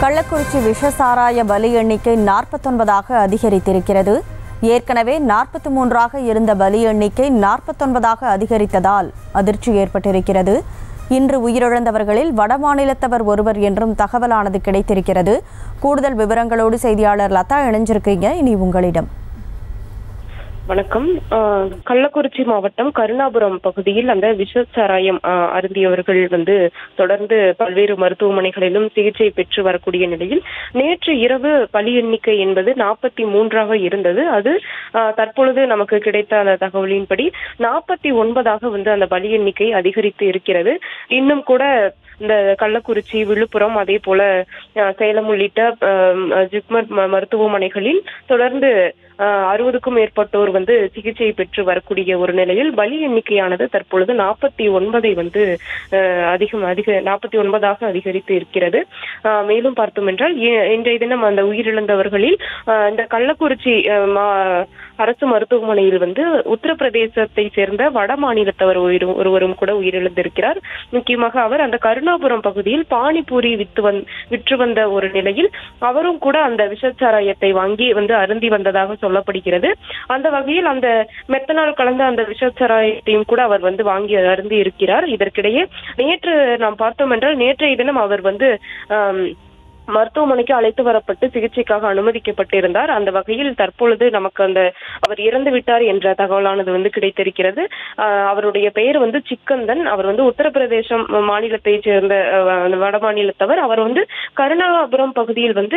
கள்ளக்குறிச்சி விஷசாராய பலி எண்ணிக்கை நாற்பத்தொன்பதாக அதிகரித்திருக்கிறது ஏற்கனவே நாற்பத்தி மூன்றாக இருந்த பலி எண்ணிக்கை நாற்பத்தொன்பதாக அதிகரித்ததால் அதிர்ச்சி ஏற்பட்டிருக்கிறது இன்று உயிரிழந்தவர்களில் வடமாநிலத்தவர் ஒருவர் என்றும் தகவலானது கிடைத்திருக்கிறது கூடுதல் விவரங்களோடு செய்தியாளர் லதா இணைஞ்சிருக்கீங்க இனி உங்களிடம் வணக்கம் ஆஹ் கள்ளக்குறிச்சி மாவட்டம் கருணாபுரம் பகுதியில் அந்த விஷ சாராயம் ஆஹ் அருந்தியவர்கள் வந்து தொடர்ந்து பல்வேறு மருத்துவமனைகளிலும் சிகிச்சை பெற்று வரக்கூடிய நிலையில் நேற்று இரவு பலி எண்ணிக்கை என்பது நாற்பத்தி மூன்றாக இருந்தது அது ஆஹ் தற்பொழுது நமக்கு கிடைத்த அந்த தகவலின்படி நாற்பத்தி ஒன்பதாக வந்து அந்த பலி எண்ணிக்கை அதிகரித்து இருக்கிறது இன்னும் கூட இந்த கள்ளக்குறிச்சி விழுப்புரம் அதே போல ஆஹ் சேலம் உள்ளிட்ட ஆஹ் ஜிப்மர் ம- மருத்துவமனைகளில் தொடர்ந்து ஆஹ் அறுபதுக்கும் மேற்பட்டோர் வந்து சிகிச்சை பெற்று வரக்கூடிய ஒரு நிலையில் பலி எண்ணிக்கையானது தற்பொழுது நாற்பத்தி ஒன்பதை வந்து ஆஹ் அதிகம் அதிக நாற்பத்தி ஒன்பதாக அதிகரித்து இருக்கிறது ஆஹ் மேலும் பார்த்தோம் என்றால் இ- இன்றைய தினம் அந்த உயிரிழந்தவர்களில் ஆஹ் இந்த கள்ளக்குறிச்சி ஆஹ் மா- அரசு மருத்துவமனையில் வந்து உத்தரப்பிரதேசத்தை சேர்ந்த வட மாநிலத்தவர் உயிர் ஒருவரும் கூட உயிரிழந்திருக்கிறார் முக்கியமாக அவர் அந்த கருணாபுரம் பகுதியில் பானிபூரி வித்து வந் விற்று வந்த ஒரு நிலையில் அவரும் கூட அந்த விஷச்சாராயத்தை வாங்கி வந்து அருந்தி வந்ததாக சொல்லப்படுகிறது அந்த வகையில் அந்த மெத்தனால் கலந்த அந்த விஷச்சாராயத்தையும் கூட அவர் வந்து வாங்கி அருந்தி இருக்கிறார் இதற்கிடையே நேற்று நாம் பார்த்தோம் என்றால் நேற்றைய தினம் அவர் வந்து ஆம், மருத்துவமனைக்கு அழைத்து வரப்பட்டு சிகிச்சைக்காக அனுமதிக்கப்பட்டிருந்தார் அந்த வகையில் தற்பொழுது நமக்கு அந்த அவர் இறந்து விட்டார் என்ற தகவலானது வந்து கிடைத்திருக்கிறது ஆஹ் அவருடைய பெயர் வந்து சிக்கந்தன் அவர் வந்து உத்தரப்பிரதேசம் மாநிலத்தைச் சேர்ந்த ஆஹ் அந்த வட மாநிலத்தவர் அவர் வந்து கருணாபுரம் பகுதியில் வந்து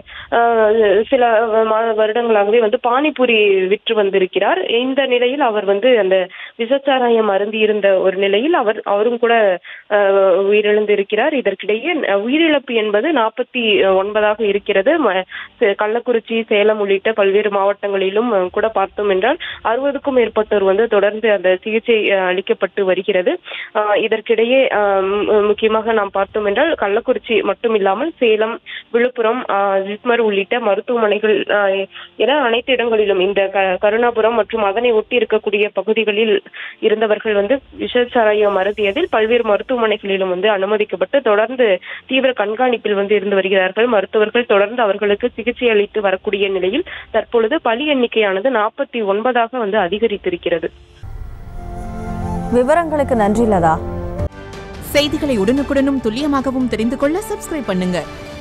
ஆஹ் சில மா- வருடங்களாகவே வந்து பானிபூரி விற்று வந்திருக்கிறார் இந்த நிலையில் அவர் வந்து அந்த விஷச்சாராயம் அருந்தி இருந்த ஒரு நிலையில் அவர் அவரும் கூட ஆஹ் உயிரிழந்திருக்கிறார் இதற்கிடையே அஹ் உயிரிழப்பு என்பது நாற்பத்தி ஒன்பதாக இருக்கிறது ம- சே- கள்ளக்குறிச்சி சேலம் உள்ளிட்ட பல்வேறு மாவட்டங்களிலும் அஹ், கூட பார்த்தோம் என்றால் அறுபதுக்கும் மேற்பட்டோர் வந்து தொடர்ந்து அந்த சிகிச்சை அஹ், அளிக்கப்பட்டு வருகிறது ஆஹ் இதற்கிடையே ஆஹ் மு- முக்கியமாக நாம் பார்த்தோம் என்றால் கள்ளக்குறிச்சி மட்டும் இல்லாமல் சேலம் விழுப்புரம் ஆஹ் ஜிப்மர் உள்ளிட்ட மருத்துவமனைகள் ஆஹ் என அனைத்து இடங்களிலும் இந்த க- கருணாபுரம் மற்றும் அதனை ஒட்டி இருக்கக்கூடிய பகுதிகளில் இருந்தவர்கள் வந்து விஷச்சாராயம் அருந்தியதில் பல்வேறு மருத்துவமனைகளிலும் வந்து அனுமதிக்கப்பட்டு தொடர்ந்து தீவிர கண்காணிப்பில் வந்து இருந்து வருகிறார்கள் மருத்துவர்கள் தொடர்ந்து அவர்களுக்கு சிகிச்சை அளித்து வரக்கூடிய நிலையில் தற்பொழுது பலி எண்ணிக்கையானது நாற்பத்தி ஒன்பதாக வந்து அதிகரித்திருக்கிறது விவரங்களுக்கு நன்றி லதா செய்திகளை உடனுக்குடனும் துல்லியமாகவும் தெரிந்து கொள்ள சப்ஸ்கிரைப் பண்ணுங்க